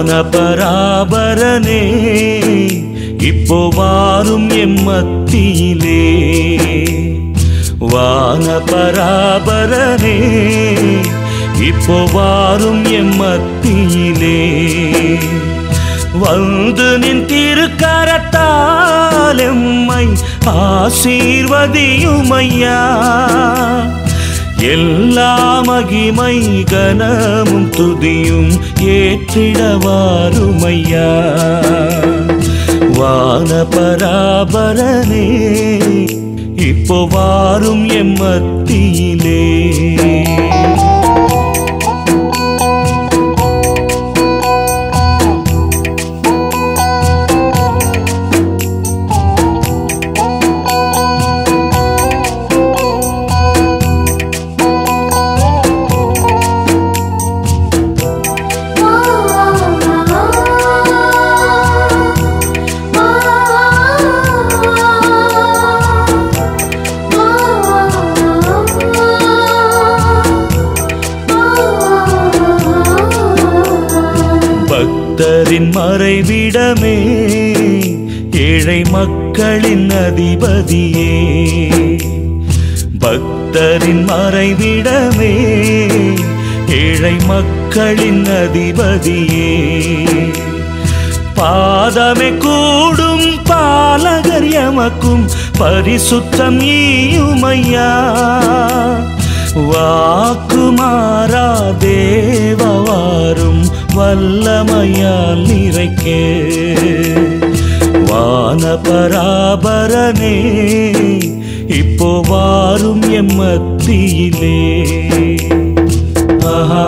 வானபராபரனே இப்போ வாரும் எம்மத்தியிலே வானபராபரனே இப்போ வாரும் எம்மத்தியிலே வந்து நின் திருக்கரத்தால் எம்மை ஆசீர்வதியுமையா எல்லா மகிமை கனமும் துதியும் ஏற்றிடவாருமையா வானபராபரனே இப்போ வாரும் எம்மத்தியிலே பக்தரின் மறைவிடமே ஏழை மக்களின் அதிபதியே பக்தரின் மறைவிடமே ஏழை மக்களின் அதிபதியே பாதமே கூடும் பாலகர் எமக்கும் பரிசுத்தம் ஈயுமையா வாக்குமாறா தேவவாரும் வல்லமையால் நிறைக்கே வானபராபரனே இப்போ வாரும் எம்மத்தியிலே ஆஹா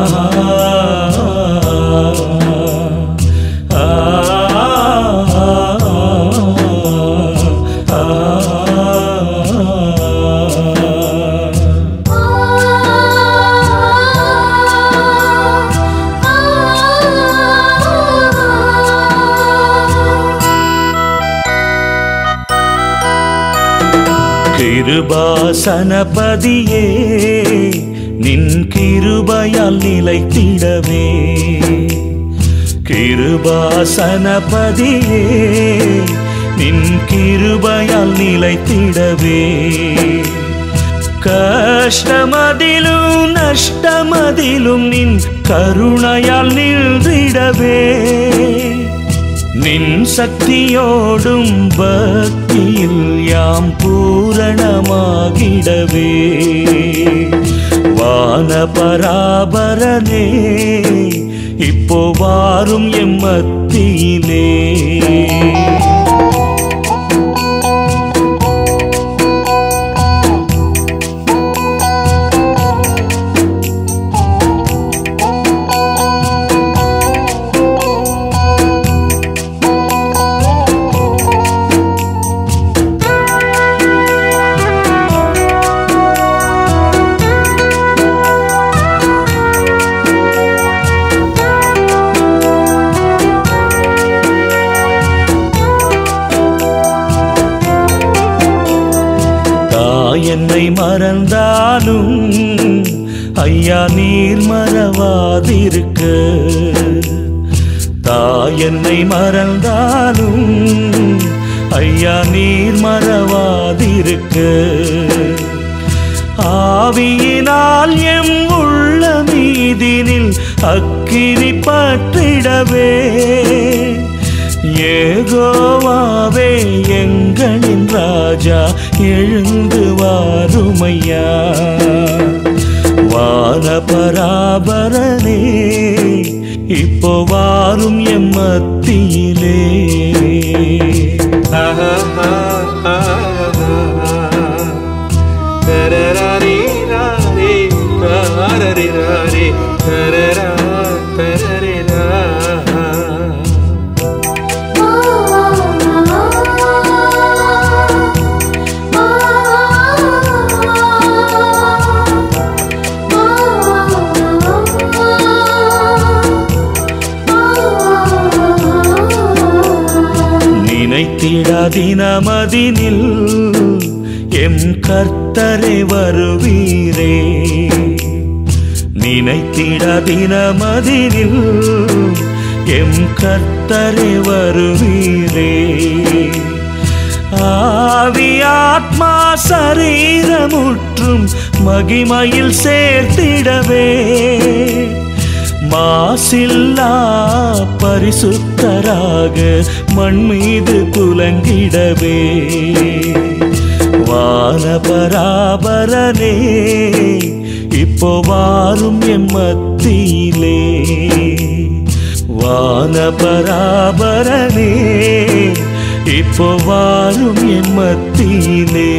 கிருபாசனபதியே நின் கிருபையால் நிலைத்திடவே கிருபாசனபதியே நின் கிருபையால் நிலைத்திடவே கஷ்டமதிலும் நஷ்டமதிலும் நின் கருணையால் நின்றிடவே நின் சக்தியோடும் பக்தியில் யாம் பூரணமாகிடவே வானபராபரனே இப்போ வாரும் எம்மத்தியிலே தாய் என்னை மறந்தாலும் ஐயா நீர் மறவாதிருக்க தாய் என்னை மறந்தாலும் ஐயா நீர் மறவாதிருக்க ஆவியினால் எம் உள்ள மீதினில் அக்கினி பற்றிடவே ஏகோவாவே எங்களின் ராஜா எழுந்து வாருமையா வானபராபரனே இப்போ வாரும் எம்மத்தியிலே நினைத்திடாதினமதினில் எம் கர்த்தரை வருவீரே நினைத்திடாதினமதினில் எம் கர்த்தரே வருவீரே ஆவி ஆத்மா சரீரமுற்றும் மகிமையில் சேர்த்திடவே மாசில்லா பரிசுத்தராக மண் மீது துலங்கிடவே வானபராபரனே இப்போ வாரும் எம் மத்தியிலே வானபராபரனே இப்போ வாரும் என் மத்தியிலே